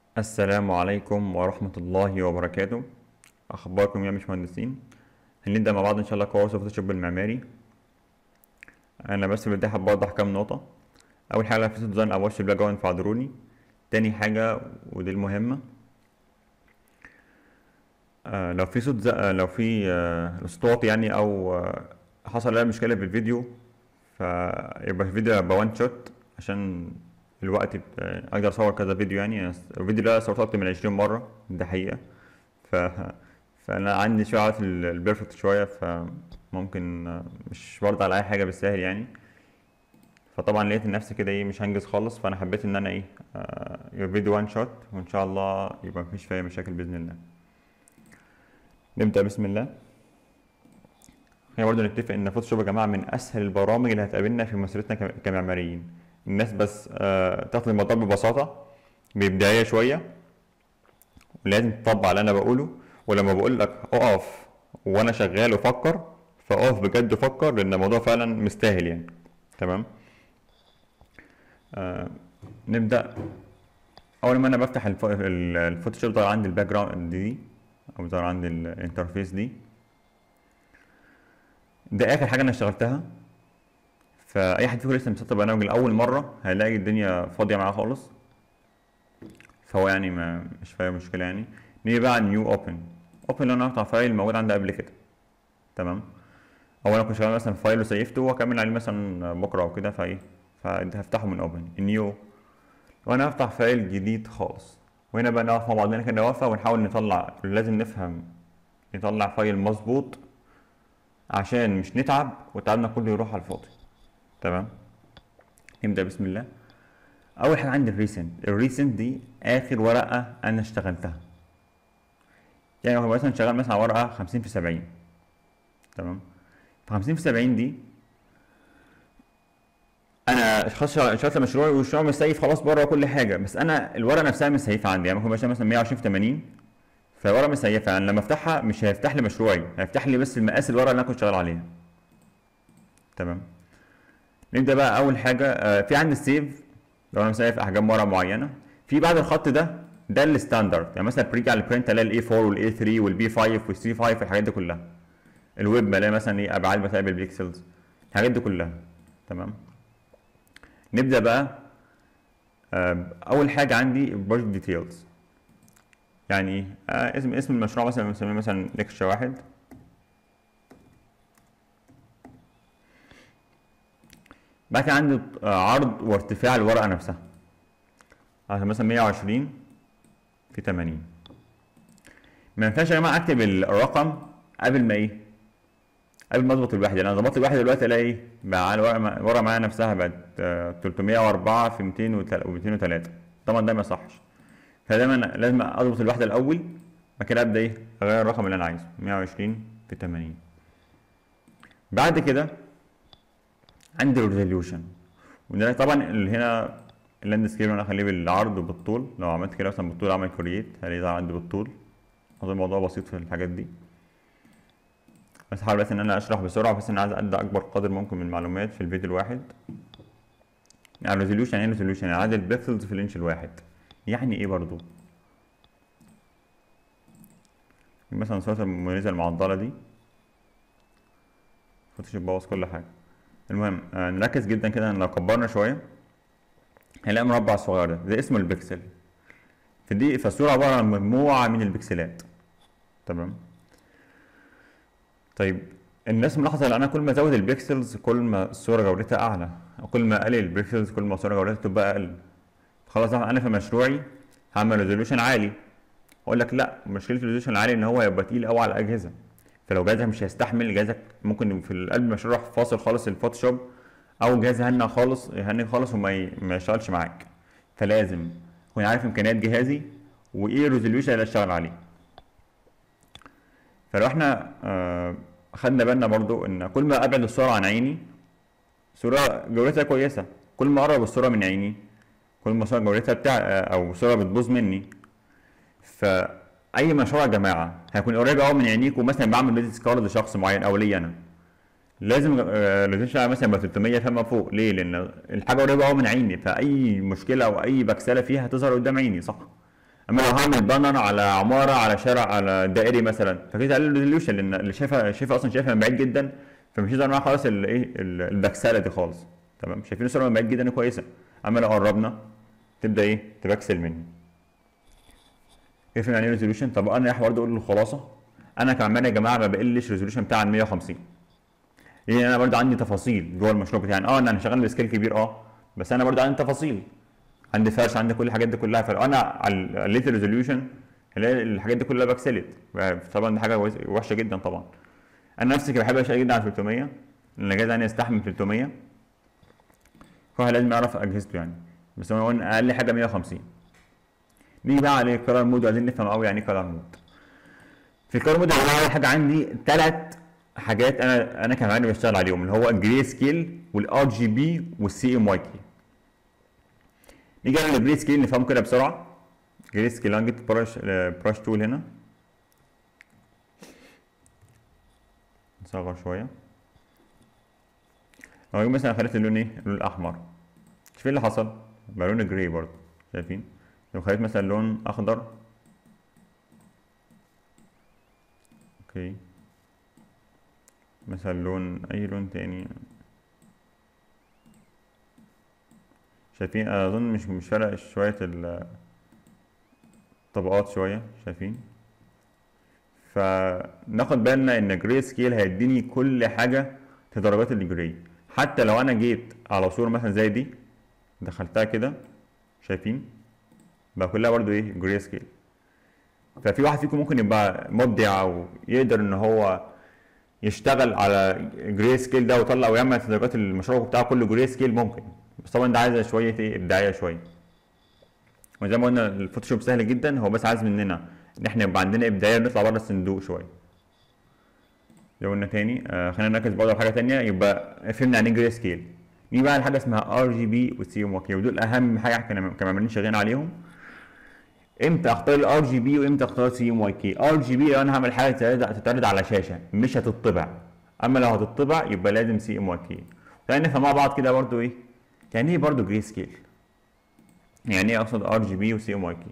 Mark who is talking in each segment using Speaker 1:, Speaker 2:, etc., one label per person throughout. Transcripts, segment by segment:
Speaker 1: السلام عليكم ورحمة الله وبركاته أخباركم يا باشمهندسين هنبدأ مع بعض إن شاء الله كورس فوتوشوب المعماري أنا بس في البداية حابب أوضح كام نقطة أول حاجة في ديزاين أو وش بلاك فاعذروني تاني حاجة ودي المهمة آه لو في صوت زق لو في آه صوت يعني أو آه حصل أي مشكلة في الفيديو فيبقى الفيديو يبقى وان شوت عشان الوقت بت- اقدر اصور كذا فيديو يعني أنا س- الفيديو ده صورته اكتر من عشرين مرة ده حقيقة ف فانا عندي شوية عارف ال- البيرفكت شوية فممكن آه، مش برضه على اي حاجة بالسهل يعني فطبعا لقيت نفسي كده ايه مش هنجز خالص فانا حبيت ان انا ايه آه، يبقى فيديو وان شوت وان شاء الله يبقى مفيش فيها مشاكل باذن الله نبدأ بسم الله خلينا برضه نتفق ان فوتوشوب يا جماعه من اسهل البرامج اللي هتقابلنا في مسيرتنا كم- كمعماريين الناس بس آه، تاخد الموضوع ببساطه ببدايه شويه ولازم تطبق على اللي انا بقوله ولما بقول لك اقف وانا شغال وفكر فاقف بجد وفكر لان الموضوع فعلا مستاهل يعني تمام آه نبدا اول ما انا بفتح الف- ال- الفوتوشوب ظهر عندي الباك جراوند دي او ظهر عندي الانترفيس دي ده اخر حاجه انا اشتغلتها فاي حد فيكم لسه مسطب برنامج لاول مره هيلاقي الدنيا فاضيه معاه خالص فهو يعني ما مش فاهم مشكله يعني نيجي بقى على نيو اوبن اوبن اللي انا هقطع فايل موجود عندي قبل كده تمام او انا كنت شغال مثلا في فايل وسيفته واكمل عليه مثلا بكره او كده فايه فهفتحه من اوبن نيو وانا هفتح فايل جديد خالص وهنا بقى نقف مع بعضنا كده واقفه ونحاول نطلع لازم نفهم نطلع فايل مظبوط عشان مش نتعب وتعبنا كله يروح على الفاضي تمام نبدأ بسم الله أول حاجة عندي الريسنت الريسنت دي آخر ورقة أنا اشتغلتها يعني هو مثلا شغال مثلا على ورقة خمسين في سبعين تمام فخمسين في سبعين دي أنا خلاص شغ- اشتغلت مشروعي والمشروع مسيف خلاص بره كل حاجة بس أنا الورقة نفسها مسيفة عندي يعني ممكن مثلا مثلا 120 في 80 فورقة مسيفة يعني لما افتحها مش هيفتح لي مشروعي هيفتح لي بس المقاس الورقة اللي انا كنت شغال عليها تمام نبدأ بقى أول حاجة آه، في عندي السيف لو أنا مسيف أحجام ورقة معينة في بعد الخط ده ده الستاندرد يعني مثلا بريجي على البرنت الاقي الاي 4 والاي 3 والبي 5 والسي 5 الحاجات دي كلها الويب بلاقي مثلا ايه ابعاد بتلاقي بالبيكسلز الحاجات دي كلها تمام نبدأ بقى آه، أول حاجة عندي بروجكت ديتيلز يعني ايه آه اسم اسم المشروع مثلا بنسميه مثلا ليكشر واحد بعد كده عندي آه، عرض وارتفاع الورقة نفسها عشان مثلا 120 في 80 ما ينفعش يا جماعة اكتب الرقم قبل ما ايه قبل ما اضبط الوحدة انا ضبطت الوحدة دلوقتي الاقي ايه بقى على الورقة الورقة معايا نفسها بقت آه، 304 في 203 طبعا ده ما يصحش فدايما لازم اضبط الوحده الاول بعد كده ابدا ايه اغير الرقم اللي انا عايزه 120 في 80 بعد كده عندي الريزوليوشن وده طبعا اللي هنا اللاند سكيب انا اخليه بالعرض وبالطول لو عملت كده مثلا بالطول اعمل كرييت هلاقيه ظهر عندي بالطول اظن الموضوع بسيط في الحاجات دي بس حاول بس ان انا اشرح بسرعه بس انا عايز ادي اكبر قدر ممكن من المعلومات في الفيديو الواحد يعني الريزوليوشن يعني ريزوليوشن يعني عدد البيكسلز في الانش الواحد يعني ايه برضو مثلا صورة المميزة المعضلة دي فوتوشوب بوظ كل حاجة المهم آه نركز جدا كده إن لو كبرنا شوية هنلاقي مربع صغير ده ده اسمه البكسل في دي فالصورة عبارة عن مجموعة من البكسلات تمام طيب الناس ملاحظة ان انا كل ما ازود البكسلز كل ما الصورة جودتها اعلى وكل ما اقلل البكسلز كل ما الصورة جودتها تبقى اقل خلاص انا في مشروعي هعمل ريزوليوشن عالي اقول لك لا مشكله الريزوليوشن العالي ان هو يبقى تقيل قوي على الاجهزه فلو جهازك مش هيستحمل جهازك ممكن في قلب المشروع يروح فاصل خالص الفوتوشوب او جهاز هنج خالص يهنج خالص وما ي... ما يشتغلش معاك فلازم اكون عارف امكانيات جهازي وايه الريزوليوشن اللي اشتغل عليه فلو احنا آه خدنا بالنا برضو ان كل ما ابعد الصوره عن عيني صوره جودتها كويسه كل ما اقرب الصوره من عيني كل ما الصوره جودتها بتاع او صوره بتبوظ مني فاي مشروع يا جماعه هيكون قريب قوي من عينيكم مثلا بعمل فيزيت كارد لشخص معين او ليا انا لازم الريزوليوشن مثلا يبقى 300 فما فوق ليه لان الحاجه قريبه قوي من عيني فاي مشكله او اي بكسله فيها هتظهر قدام عيني صح اما لو هعمل بانر على عماره على شارع على دائري مثلا فكده اقلل الريزوليوشن لان اللي شايفها شايفها اصلا شايفها من بعيد جدا فمش هيظهر معاها خالص الايه ال- البكسله دي خالص تمام شايفين الصوره من بعيد جدا كويسه اما لو قربنا تبدا ايه تبكسل مني يفهم يعني ايه ريزوليوشن طب انا رايح برضه اقول الخلاصه انا كعمال يا جماعه ما بقلش الريزوليوشن بتاع 150 لان انا برضه عندي تفاصيل جوه المشروع بتاعي اه انا شغال بسكيل كبير اه بس انا برضه عندي تفاصيل عندي فرش عندي كل الحاجات دي كلها فلو انا عل- قللت الريزوليوشن هلاقي الحاجات دي كلها بكسلت طبعا دي حاجه وحش- وحشه جدا طبعا انا نفسي بحب اشتغل جدا على 300 لان الجهاز يعني يستحمل 300 فهو لازم يعرف اجهزته يعني بس هو قلنا اقل حاجه 150 نيجي بقى على الكلر مود وعايزين نفهم قوي يعني ايه كلر مود في الكلر مود يا جماعه اول حاجه عندي ثلاث حاجات انا انا كمان بشتغل عليهم اللي هو الجري سكيل والار جي بي والسي ام واي كي نيجي على الجري سكيل نفهم كده بسرعه جري سكيل انا جبت براش براش تول هنا نصغر شويه لو أجيب مثلا خليت اللون ايه اللون الاحمر شايفين اللي حصل بقى لون جراي برضه شايفين لو خليت مثلا لون اخضر اوكي مثلا لون اي لون تاني شايفين أنا اظن مش مش فارق شويه ال- الطبقات شويه شايفين فناخد بالنا ان جراي سكيل هيديني كل حاجه في درجات الجراي حتى لو انا جيت على صوره مثلا زي دي دخلتها كده شايفين بقى كلها برضو ايه جراي سكيل ففي واحد فيكم ممكن يبقى مبدع او يقدر ان هو يشتغل على جراي سكيل ده ويطلع ويعمل درجات المشروع بتاعه كله جراي سكيل ممكن بس طبعا ده عايز شويه ايه ابداعيه شويه وزي ما قلنا الفوتوشوب سهل جدا هو بس عايز مننا ان احنا يبقى عندنا ابداعيه ونطلع بره الصندوق شويه لو قلنا تاني آه خلينا نركز برضه على حاجه تانيه يبقى فهمنا يعني ايه جراي سكيل نيجي بقى على حاجه اسمها ار جي بي والسي ام واكي ودول اهم حاجه احنا كمعماريين شغالين عليهم امتى اختار الار جي بي وامتى اختار سي ام واي كي ار جي بي لو انا هعمل حاجه تتعرض تتعرض على شاشه مش هتطبع اما لو هتطبع يبقى لازم سي ام واي كي خلينا نفهم مع بعض كده برضو ايه يعني ايه برضو جري سكيل يعني ايه اقصد ار جي بي وسي ام واي كي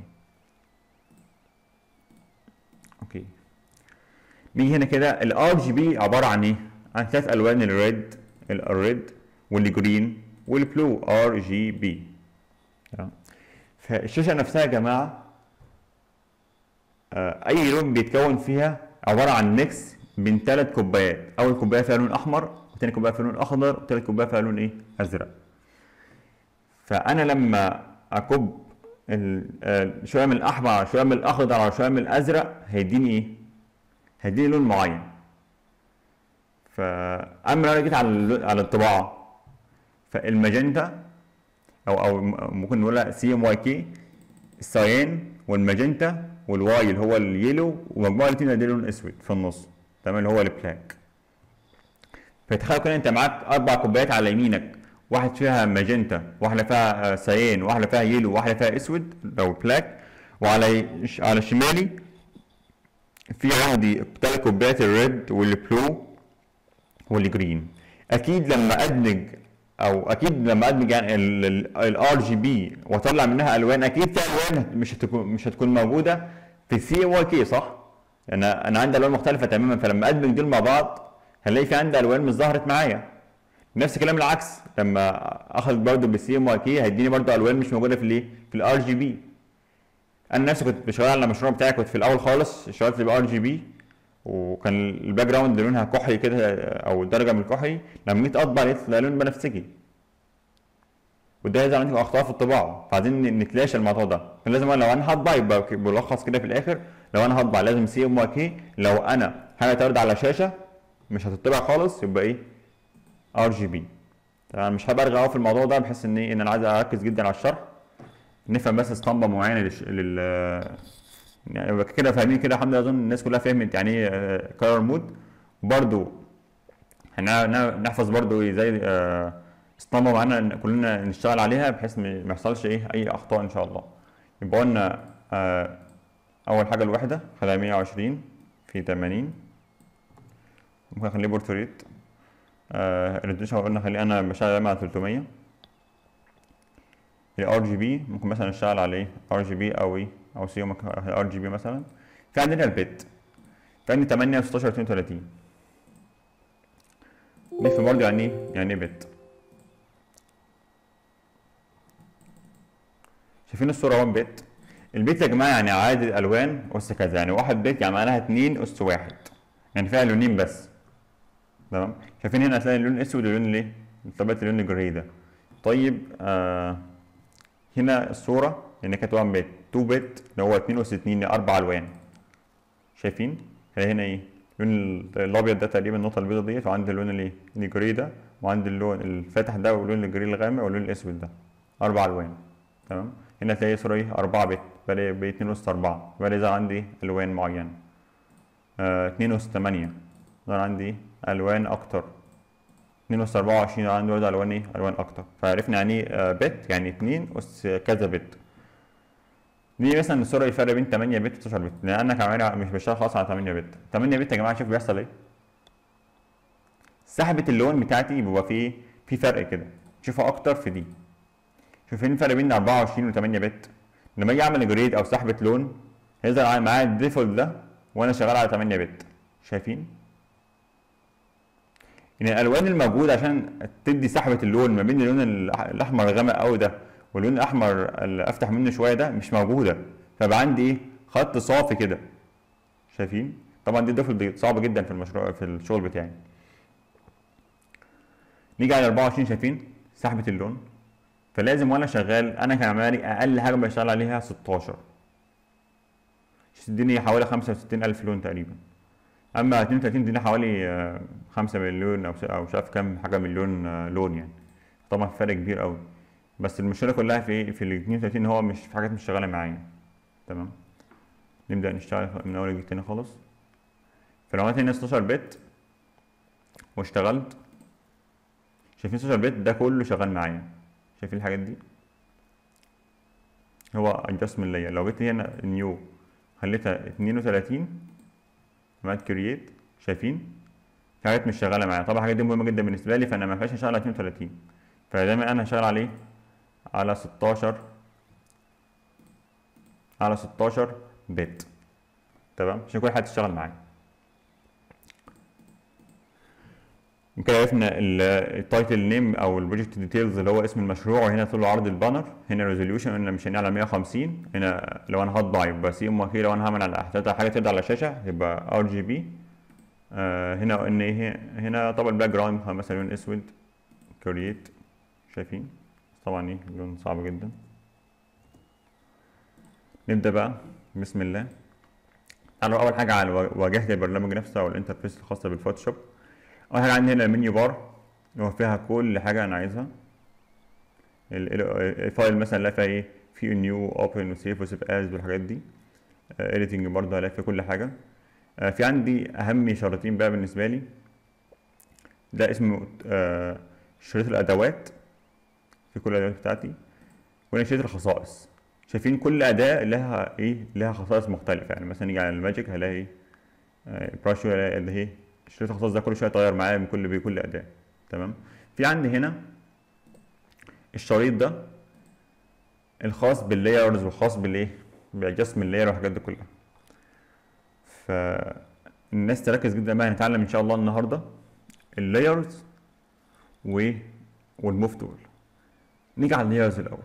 Speaker 1: اوكي نيجي هنا كده الار جي بي عباره عن ايه عن ثلاث الوان الريد الريد والجرين والبلو ار جي بي فالشاشه نفسها يا جماعه آه، اي لون بيتكون فيها عباره عن ميكس بين ثلاث كوبايات اول كوبايه فيها لون احمر وثاني كوبايه فيها لون اخضر وثالث كوبايه فيها لون ايه ازرق فانا لما اكب ال- آه، شويه من الاحمر على شويه من الاخضر على شويه من الازرق هيديني ايه هيديني لون معين فاما لو انا جيت على اللو- على الطباعه فالماجنتا او او م- ممكن نقولها سي ام واي كي السيان والماجنتا والواي اللي هو اليلو ومجموع الاثنين هيدي لون اسود في النص تمام اللي هو البلاك فتخيل كده انت معاك اربع كوبايات على يمينك واحد فيها ماجنتا واحده فيها آه، سيان واحده فيها يلو واحده فيها اسود لو بلاك وعلى ش- على شمالي في عندي ثلاث كوبايات الريد والبلو والجرين اكيد لما ادمج او اكيد لما ادمج يعني الار جي بي واطلع منها الوان اكيد في الوان مش هتكون مش هتكون موجوده في سي واي كي صح؟ انا انا عندي الوان مختلفه تماما فلما ادمج دول مع بعض هنلاقي في عندي الوان مش ظهرت معايا نفس الكلام العكس لما اخذ برضه بالسي ام واي كي هيديني برضه الوان مش موجوده في الايه؟ في الار جي بي انا نفسي كنت شغال على المشروع بتاعي كنت في الاول خالص اشتغلت بار جي بي وكان الباك جراوند لونها كحلي كده او درجه من الكحلي لما جيت اطبع لقيت لون بنفسجي وده يظهر عندي اخطاء في الطباعه فعايزين نتلاشى الموضوع ده كان لازم لو انا هطبع يبقى ك- ملخص كده في الاخر لو انا هطبع لازم سي ام واي كي لو انا حاجه تعرض على شاشه مش هتطبع خالص يبقى ايه ار جي بي انا مش هبقى ارغي قوي في الموضوع ده بحيث ان ايه ان انا عايز اركز جدا على الشرح نفهم بس اسطمبه معينه للش... لل يعني يبقى كده فاهمين كده الحمد لله اظن الناس كلها فهمت يعني ايه كلر مود برضو هن- نحفظ برضو ايه زي آه، اسطمبه معانا إن كلنا نشتغل عليها بحيث ما ما يحصلش ايه اي اخطاء ان شاء الله يبقى قلنا آه، اول حاجه الوحده خليها 120 في 80 ممكن اخليه بورتريت آه الريزولوشن قلنا خليه انا بشتغل دايما على 300 الار جي بي ممكن مثلا اشتغل عليه ار جي بي او ايه او سي ار جي بي مثلا في عندنا البت في عندي 8 و16 32 نفهم برضه يعني ايه يعني ايه بت شايفين الصورة 1 بت البيت يا جماعة يعني عدد الألوان أس كذا يعني واحد بيت يعني معناها اتنين أس واحد يعني فيها لونين بس تمام شايفين هنا هتلاقي اللون الأسود واللون الايه؟ طبقة اللون الجراي ده طيب آه هنا الصورة يعني كانت 1 بت 2 بت اللي هو 2 أس 2 أربع ألوان شايفين؟ هي هنا ايه؟ اللون الأبيض ده تقريبا النقطة البيضاء ديت وعندي اللون الايه؟ الجراي ده وعندي اللون الفاتح ده واللون الجراي الغامق واللون الأسود ده أربع ألوان تمام؟ هنا تلاقي صورة ايه 4 بت بلاقي ب 2 أس 4 بلاقي ظهر عندي ألوان معينة آه 2 أس 8 ظهر عندي ألوان أكتر 2 أس 24 عندي برضه ألوان ايه ألوان أكتر فعرفنا يعني ايه آه بت يعني 2 أس كذا بت دي مثلا الصورة الفرق بين 8 بت و 16 بت لأن أنا كمان مش بشتغل خالص على 8 بت 8 بت يا جماعة شوف بيحصل ايه سحبة اللون بتاعتي بيبقى فيه في فرق كده تشوفها أكتر في دي شايفين الفرق بين 24 و 8 بت لما اجي اعمل جريد او سحبه لون هيظهر معايا الديفولت ده وانا شغال على 8 بت شايفين يعني الالوان الموجوده عشان تدي سحبه اللون ما بين اللون الاحمر الغامق قوي ده واللون الاحمر اللي افتح منه شويه ده مش موجوده فبقى عندي ايه خط صافي كده شايفين طبعا دي ديفولت صعب جدا في المشروع في الشغل بتاعي نيجي على 24 شايفين سحبه اللون فلازم وانا شغال انا كمعماري اقل حاجه بشتغل عليها 16 تديني حوالي 65 الف لون تقريبا اما 32 تديني حوالي 5 مليون او او مش عارف كام حاجه مليون لون يعني طبعا فرق كبير قوي بس المشكله كلها في ايه في ال 32 هو مش في حاجات مش شغاله معايا تمام نبدا نشتغل من اول وجديد تاني خالص فلو عملت هنا 16 بت واشتغلت شايفين 16 بت ده كله شغال معايا شايفين الحاجات دي هو adjustment layer لو جيت هنا نيو خليتها 32 عملت كرييت شايفين في حاجات مش شغاله معايا طبعا الحاجات دي مهمه جدا بالنسبه لي فانا ما ينفعش اشتغل على 32 فدايما انا هشتغل عليه على 16 على 16 بت تمام عشان كل حاجه تشتغل معايا كده عرفنا التايتل نيم او البروجكت ديتيلز اللي هو اسم المشروع وهنا طول عرض البانر هنا ريزوليوشن قلنا مش على 150 هنا لو انا هطبع يبقى سي ام لو انا هعمل على احتاج حاجه تبدا على الشاشه يبقى ار جي بي هنا ان ايه هنا طبعا الباك جراوند مثلا لون اسود كرييت شايفين طبعا ايه لون صعب جدا نبدا بقى بسم الله تعالوا اول حاجه على واجهه البرنامج نفسه او الانترفيس الخاصه بالفوتوشوب اول حاجه عندي هنا المنيو بار اللي هو فيها كل حاجه انا عايزها الفايل مثلا اللي فيها ايه في نيو اوبن وسيف وسيف از والحاجات دي اديتنج برضه هلاقي فيها كل حاجه في عندي اهم شريطين بقى بالنسبه لي ده اسمه شريط الادوات في كل الادوات بتاعتي وهنا شريط الخصائص شايفين كل اداه لها ايه لها خصائص مختلفه يعني مثلا نيجي على الماجيك هلاقي ايه براشو هلاقي اللي هي شريط الخصائص ده كل شويه يتغير معايا من كل بكل اداه تمام في عندي هنا الشريط ده الخاص باللايرز والخاص بالايه بادجستمنت اللاير والحاجات دي كلها فالناس تركز جدا بقى هنتعلم ان شاء الله النهارده اللايرز و والموف تول نيجي على اللايرز الاول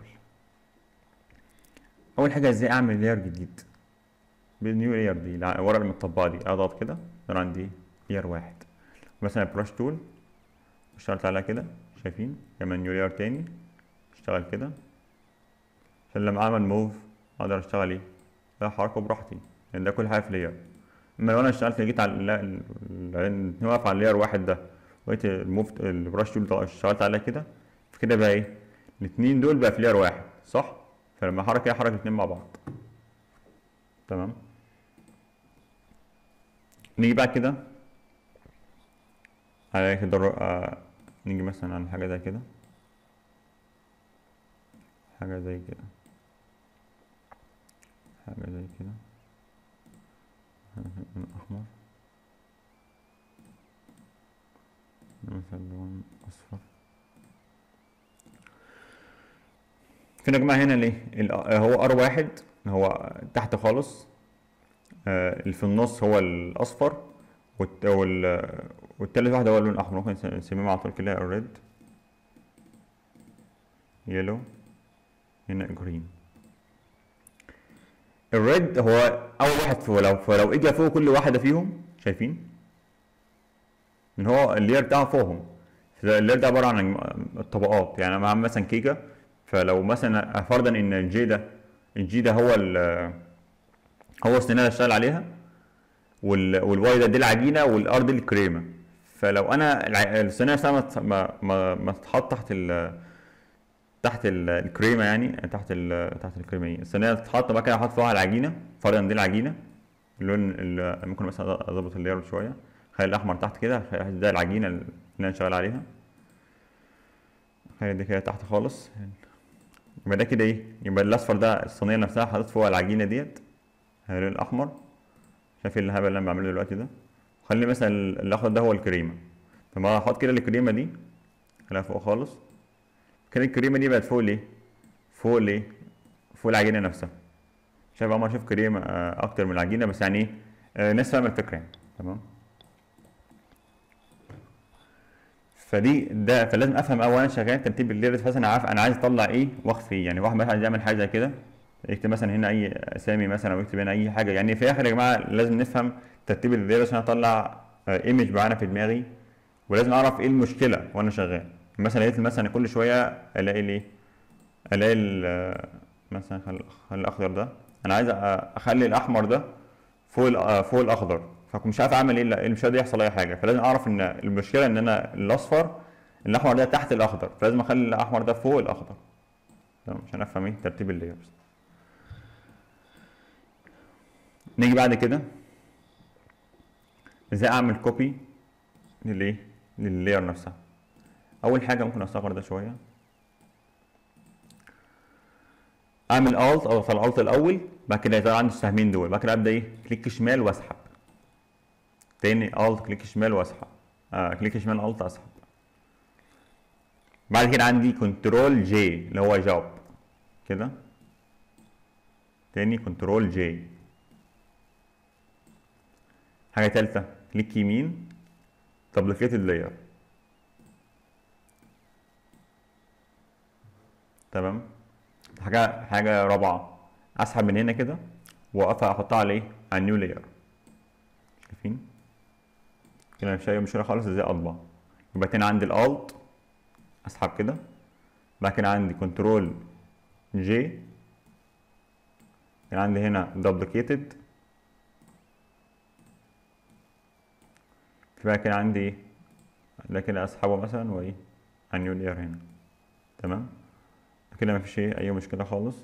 Speaker 1: اول حاجه ازاي اعمل لاير جديد بالنيو لاير دي الورقه المتطبقه دي اضغط كده صار عندي لاير واحد مثلا براش تول اشتغلت عليها كده شايفين كمان نيو لاير تاني اشتغل كده عشان لما اعمل موف اقدر اشتغل ايه لا حركه براحتي لان ده كل حاجه في لاير اما لو انا اشتغلت جيت على واقف على اللاير واحد ده لقيت الموف البراش تول اشتغلت عليها كده فكده بقى ايه الاتنين دول بقى في لاير واحد صح فلما احرك ايه احرك الاتنين مع بعض تمام نيجي بقى كده على كده آه نيجي مثلا على حاجة زي كده حاجة زي كده حاجة زي كده لون أحمر مثلا لون أصفر فين يا جماعة هنا ليه؟ هو ار واحد هو تحت خالص آه، اللي في النص هو الاصفر والت- وال والتالت واحد هو اللون الاحمر ممكن نس- نسميه على طول كده الريد يلو هنا جرين الريد هو اول واحد فوق لو فلو اجى فوق كل واحده فيهم شايفين ان هو اللير بتاعه فوقهم اللير ده عباره عن الطبقات يعني انا عامل مثلا كيكه فلو مثلا فرضا ان الجي ده الجي ده هو ال هو الصينيه اللي اشتغل عليها وال والواي ده دي العجينه والار دي الكريمه فلو انا الع- الصينيه نفسها ما ت- ما ما ما تتحط تحت ال تحت ال- الكريمه يعني تحت ال تحت الكريمه ايه الصينيه تتحط بقى كده احط فوقها العجينه فرضا دي العجينه اللون ال- ممكن مثلا اظبط اللير شويه خلي الاحمر تحت كده خلي ده العجينه اللي انا شغال عليها خلي دي كده تحت خالص يبقى ده كده ايه يبقى الاصفر ده الصينيه نفسها حاطط فوق العجينه ديت اللون الاحمر شايف الهبل اللي انا بعمله دلوقتي ده خلي مثلا ال- الاخضر ده هو الكريمه فما احط كده الكريمه دي خليها فوق خالص كده الكريمه دي بقت فوق ليه فوق ليه فوق العجينه نفسها شايف عمر شايف كريمه آه، اكتر من العجينه بس يعني ايه آه، الناس فاهمه الفكره يعني تمام فدي ده فلازم افهم اولا شغال ترتيب الليرز بحيث انا عارف انا عايز اطلع ايه واخفي ايه يعني واحد مثلا عايز يعمل حاجه زي كده يكتب مثلا هنا اي اسامي مثلا او يكتب هنا اي حاجه يعني في الاخر يا جماعه لازم نفهم ترتيب الليرز عشان اطلع ايمج معانا في دماغي ولازم اعرف ايه المشكله وانا شغال مثلا لقيت مثلا كل شويه الاقي ليه الاقي ال- مثلا خلي خلي الاخضر ده انا عايز أ- اخلي الاحمر ده فوق ال- فوق الاخضر فمش عارف اعمل ايه لا- مش قادر يحصل اي حاجه فلازم اعرف ان المشكله ان انا الاصفر الاحمر ده تحت الاخضر فلازم اخلي الاحمر ده فوق الاخضر تمام عشان افهم ايه ترتيب اللايرز نيجي بعد كده ازاي اعمل كوبي للايه لللاير نفسها اول حاجه ممكن اصغر ده شويه اعمل الت او اضغط على الالت الاول بعد كده يظهر عندي السهمين دول بعد كده ابدا ايه كليك شمال واسحب تاني الت كليك شمال واسحب آه كليك شمال الت اسحب بعد كده عندي كنترول جي اللي هو جوب كده تاني كنترول جي حاجه تالته كليك يمين دبليكيت اللاير تمام حاجه حاجه رابعه اسحب من هنا كده واقف احطها على ايه على النيو لاير شايفين كده مش مش خالص ازاي اطبع يبقى تاني عندي الالت اسحب كده بعد كده عندي كنترول جي كان عندي هنا دوبليكيتد في بقى كده عندي ايه ده كده اسحبه مثلا وايه على النيو لاير هنا تمام كده مفيش ايه اي مشكله خالص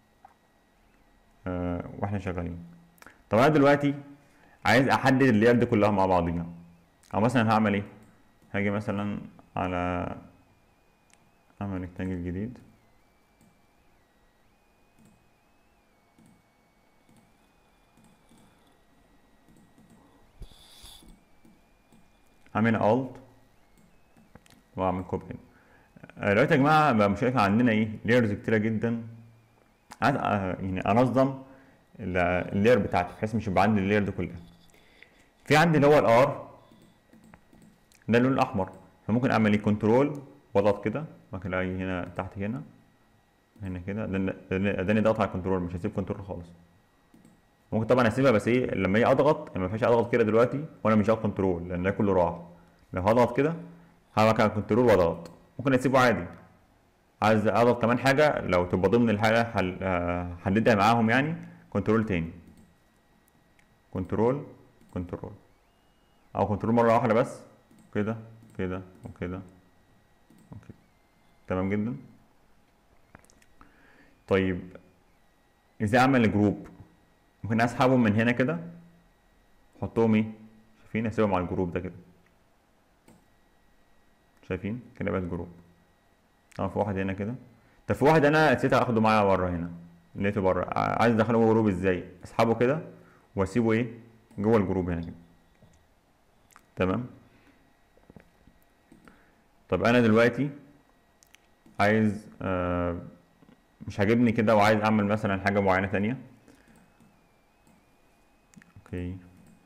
Speaker 1: آه واحنا شغالين طب انا دلوقتي عايز احدد اللاير دي كلها مع بعضيها او مثلا هعمل ايه هاجي مثلا على اعمل ريكتانجل جديد هعمل الت واعمل كوبي آه، دلوقتي يا جماعه بقى مشكلة عندنا ايه لايرز كتيره جدا عايز آه، يعني انظم ال- اللاير بتاعتي بحيث مش يبقى عندي اللاير دي كلها في عندي اللي هو الار ده اللون الاحمر فممكن اعمل ايه كنترول واضغط كده ممكن الاقي هنا تحت هنا هنا كده لان لأن- اداني ضغط على الكنترول مش هسيب كنترول خالص ممكن طبعا اسيبها بس ايه لما اجي اضغط ما ينفعش اضغط كده دلوقتي وانا مش هاخد كنترول لان ده كله راح لو هضغط كده هعمل على كنترول واضغط ممكن اسيبه عادي عايز اضغط كمان حاجه لو تبقى ضمن الحاجه حل... آه، حددها معاهم يعني كنترول تاني كنترول كنترول او كنترول مره واحده بس كده كده وكده وكده تمام جدا طيب ازاي اعمل جروب ممكن اسحبهم من هنا كده احطهم ايه شايفين اسيبهم على الجروب ده كده شايفين كده بقت جروب اه في واحد هنا كده طب في واحد انا نسيت اخده معايا بره هنا لقيته بره ع- عايز ادخله جوه جروب ازاي اسحبه كده واسيبه ايه جوه الجروب هنا كده تمام طب انا دلوقتي عايز آه مش عاجبني كده وعايز اعمل مثلا حاجه معينه تانية اوكي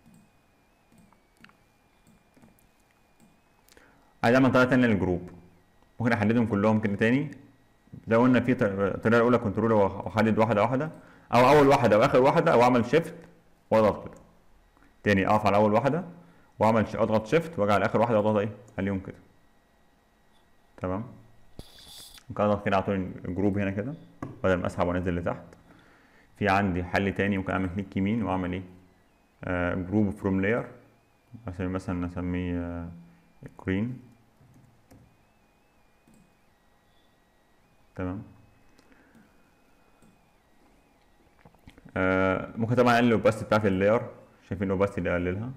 Speaker 1: عايز اعمل طريقه تانية للجروب ممكن احددهم كلهم كده تاني لو قلنا في ط- الطريقه الاولى كنترول واحدد واحده واحده او اول واحده او اخر واحده او اعمل شيفت واضغط كده تاني اقف على اول واحده واعمل ش- اضغط شيفت واجي على اخر واحده واضغط ايه عليهم كده تمام ممكن اضغط كده على طول الجروب هنا كده بدل ما اسحب وانزل لتحت في عندي حل تاني ممكن اعمل كليك يمين واعمل ايه آه جروب فروم لاير مثلا مثلا نسميه آه جرين تمام آه ممكن طبعا اقلل الاوباستي بتاعت اللاير شايفين الاوباستي اللي اقللها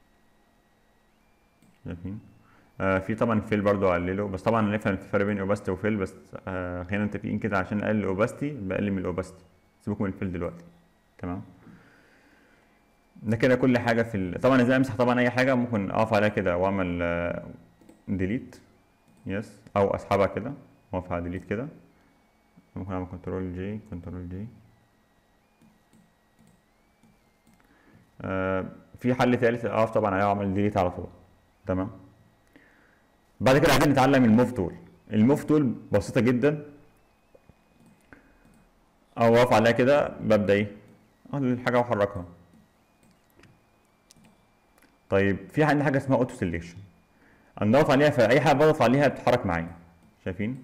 Speaker 1: شايفين آه في طبعا فيل برضو اقلله بس طبعا نفهم في فرق بين اوباستي وفيل بس آه خلينا متفقين كده عشان اقلل الاوباستي بقلل من الاوباستي سيبكم من الفيل دلوقتي تمام ده كده كل حاجه في ال... طبعا ازاي امسح طبعا اي حاجه ممكن اقف عليها كده واعمل ديليت يس او اسحبها كده واقف على ديليت كده ممكن اعمل كنترول جي كنترول جي آه في حل تالت اقف طبعا عليها واعمل ديليت على طول تمام بعد كده عايزين نتعلم الموف تول الموف تول بسيطه جدا او اقف عليها كده ببدا ايه اخد الحاجه واحركها طيب في عندي حاجه اسمها اوتو سيلكشن انا ضغط عليها فاي حاجه بضغط عليها بتتحرك معايا شايفين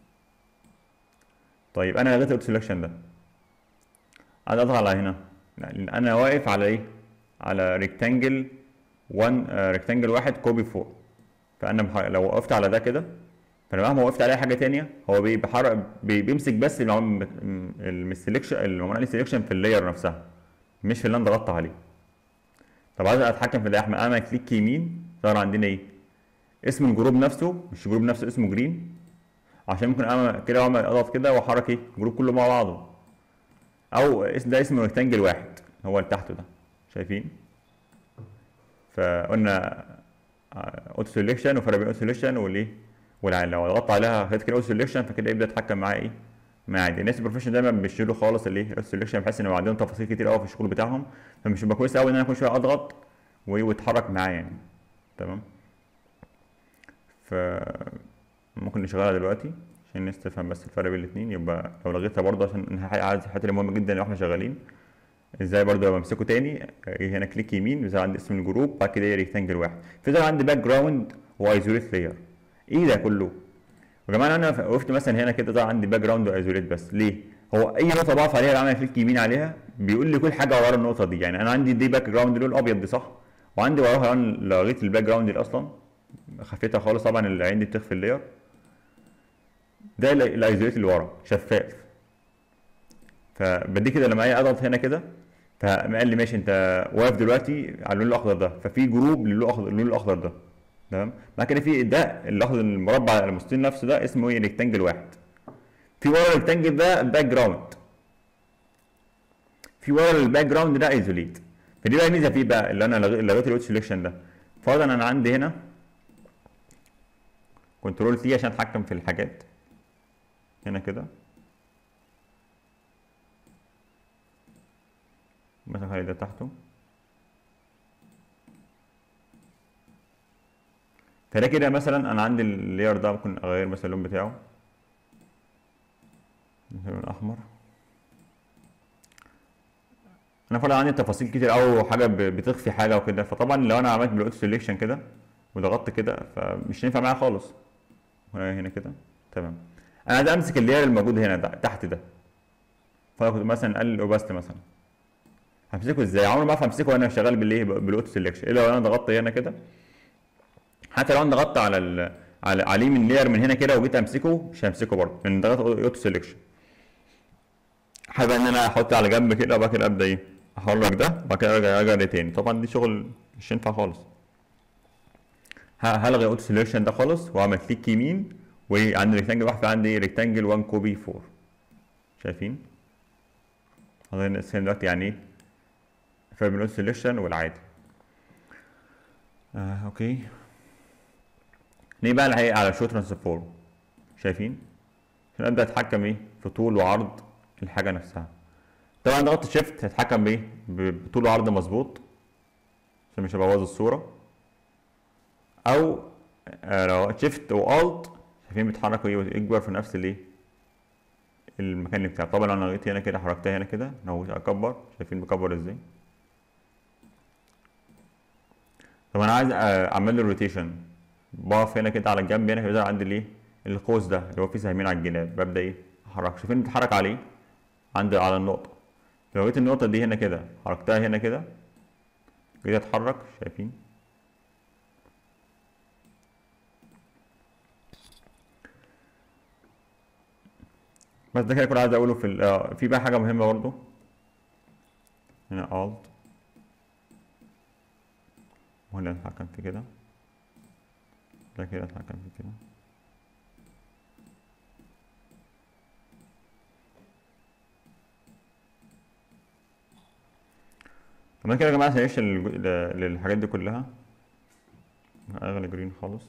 Speaker 1: طيب انا لغيت الاوتو سيلكشن ده عايز اضغط على هنا لان انا واقف على ايه على ريكتانجل 1 ريكتانجل واحد كوبي فوق فانا بح... لو وقفت على ده كده فانا مهما وقفت على أي حاجه تانية هو بي- بيحرك بي... بيمسك بس السلكشن اللي عمل لي سلكشن في اللاير نفسها مش في اللي انا ضغطت عليه طب عايز اتحكم في ده يا احمد انا كليك يمين ظهر عندنا ايه اسم الجروب نفسه مش الجروب نفسه اسمه جرين عشان ممكن اعمل كده واعمل اضغط كده واحرك ايه الجروب كله مع بعضه او اس- ده اسمه ريكتانجل واحد هو اللي تحته ده شايفين فقلنا اوتو سيلكشن وفرق بين اوتو سيلكشن والايه والعين لو ضغطت عليها خدت كده اوتو سيلكشن فكده يبدا يتحكم معايا ايه معايا عادي الناس البروفيشنال دايما بيشيلوا خالص الايه اوتو سيلكشن بحيث ان عندهم تفاصيل كتير قوي في الشغل بتاعهم فمش بيبقى كويس قوي ان انا كل شويه اضغط وايه ويتحرك معايا يعني تمام ف ممكن نشغلها دلوقتي عشان الناس تفهم بس الفرق بين الاثنين يبقى لو لغيتها برضه عشان إنها حاجة- عايز الحاجات اللي مهمه جدا واحنا شغالين ازاي برضه لما امسكه تاني إيه هنا كليك يمين بيظهر عندي اسم الجروب بعد كده ريكتانجل واحد في ظهر عندي باك جراوند وايزوليت لاير ايه ده كله يا جماعه انا وقفت مثلا هنا كده ظهر عندي باك جراوند وايزوليت بس ليه هو اي نقطه بقف عليها بعمل كليك يمين عليها بيقول لي كل حاجه ورا النقطه دي يعني انا عندي دي باك جراوند لون ابيض دي صح وعندي وراها لون لغيت الباك جراوند دي اصلا خفيتها خالص طبعا العين دي بتخفي اللاير ده ال- الايزوليت اللي ورا شفاف فبدي كده لما اجي اضغط هنا كده فقام قال لي ماشي انت واقف دلوقتي على اللون الاخضر ده ففي جروب للون الاخضر اللون الاخضر ده تمام بعد كده في ده الاخضر المربع المستطيل نفسه ده اسمه ايه ريكتانجل واحد في ورا الريكتانجل ده الباك جراوند في ورا الباك جراوند ده ايزوليت فدي بقى ميزه فيه بقى اللي انا لغ- لغيت الاوت سيلكشن ده فرضا انا عندي هنا كنترول تي عشان اتحكم في الحاجات هنا كده مثلا خلي ده تحته فده كده مثلا انا عندي اللاير ده ممكن اغير مثلا اللون بتاعه مثلا لون احمر انا فرض عندي تفاصيل كتير او حاجه ب- بتخفي حاجه وكده فطبعا لو انا عملت بالاوتو سيلكشن كده وضغطت كده فمش هينفع معايا خالص هنا هنا كده تمام انا عايز امسك اللاير الموجود هنا ده تحت ده فاخد مثلا اقلل الاوباست مثلا همسكه ازاي عمري ما اعرف امسكه وانا شغال بالايه بالاوتو سيلكشن الا لو انا ضغطت هنا كده حتى لو انا ضغطت على ال... على عليه من لاير من هنا كده وجيت امسكه مش همسكه برضه لان ضغطت اوتو سيلكشن حابب ان انا احط على جنب كده وبعد كده ابدا ايه احرك ده وبعد كده ارجع ارجع ده تاني طبعا دي شغل مش ينفع خالص ه- هلغي اوتو سيلكشن ده خالص واعمل كليك يمين وعندي ريكتانجل واحد عندي ريكتانجل 1 كوبي 4 شايفين خلينا نقسم دلوقتي يعني ايه الفرق بين الاوتو سيلكشن والعادي آه اوكي نيجي بقى الحقيقة على شو ترانسفورم شايفين عشان ابدا اتحكم ايه في طول وعرض الحاجه نفسها طبعا ضغطت شيفت هتحكم بايه ب- بطول وعرض مظبوط عشان مش هبوظ الصورة او آه، لو شيفت والت شايفين بيتحركوا ايه يكبر في نفس الايه المكان اللي بتاعه طبعا لو انا جيت هنا كده حركتها هنا كده لو اكبر شايفين بكبر ازاي طب انا عايز آه، اعمل له روتيشن بقف هنا كده على الجنب هنا كده عندي الايه القوس ده اللي هو فيه سهمين على الجناب ببدا ايه احرك شايفين بتحرك عليه عند على النقطه لو جيت النقطه دي هنا كده حركتها هنا كده جيت اتحرك شايفين بس ده كده كنت عايز اقوله في ال- آه، في بقى حاجه مهمه برضو هنا alt وهنا نتحكم في كده ده كده نتحكم في كده طب أنا كده يا جماعه سيلكشن للحاجات دي كلها اغلى جرين خالص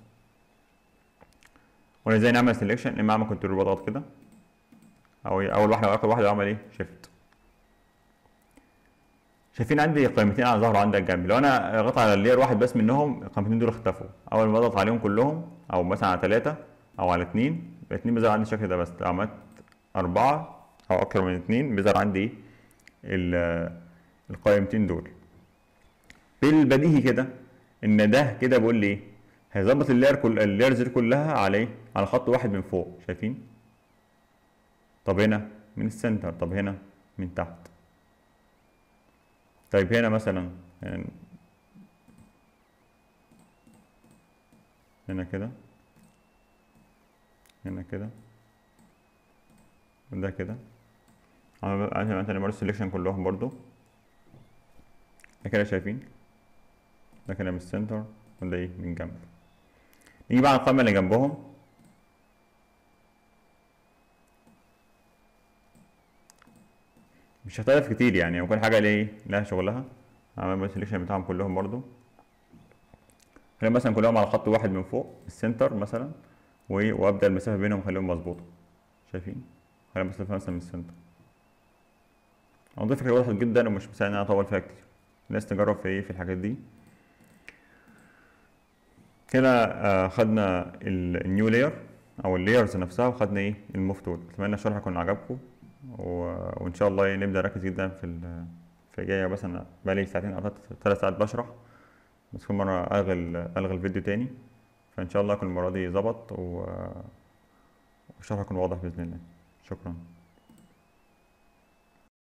Speaker 1: وانا ازاي نعمل سيلكشن اما اعمل كنترول بضغط كده او إيه، اول واحده واخر واحده اعمل ايه شيفت شايفين عندي قائمتين على ظهر عندي على الجنب لو انا ضغطت على اللير واحد بس منهم القائمتين دول اختفوا اول ما اضغط عليهم كلهم او مثلا على ثلاثة او على اتنين يبقى اتنين بيظهر عندي الشكل ده بس لو عملت اربعة او اكتر من اتنين بيظهر عندي ايه ال- القائمتين دول بالبديهي كده ان ده كده بقول لي ايه هيظبط اللير كل الليرز دي كلها على ايه على خط واحد من فوق شايفين طب هنا من السنتر طب هنا من تحت طيب هنا مثلا يعني هنا كده هنا كده وده كده عمل عمل مثلا مارس سيلكشن كلهم برضو ده كده شايفين ده كده من السنتر وده ايه من جنب نيجي بقى على القائمة اللي جنبهم مش هختلف كتير يعني وكل حاجة ليه لها شغلها عمل السليكشن بتاعهم كلهم برضو خلينا مثلا كلهم على خط واحد من فوق السنتر مثلا و- وابدا المسافة بينهم اخليهم مظبوطة شايفين خلينا المسافة مثلا من السنتر الموضوع فكرة وضحت جدا ومش مساعد ان انا اطول فيها كتير الناس تجرب في ايه في الحاجات دي كده آه، خدنا النيو لاير او اللايرز نفسها وخدنا ايه الموف تول اتمنى الشرح يكون عجبكم و... وان شاء الله نبدا نركز جدا في ال... في جايه مثلا بقالي ساعتين او ثلاث ساعات بشرح بس كل مره الغي ال- الغي الفيديو تاني فان شاء الله كل المره دي ظبط و... والشرح يكون واضح باذن الله شكرا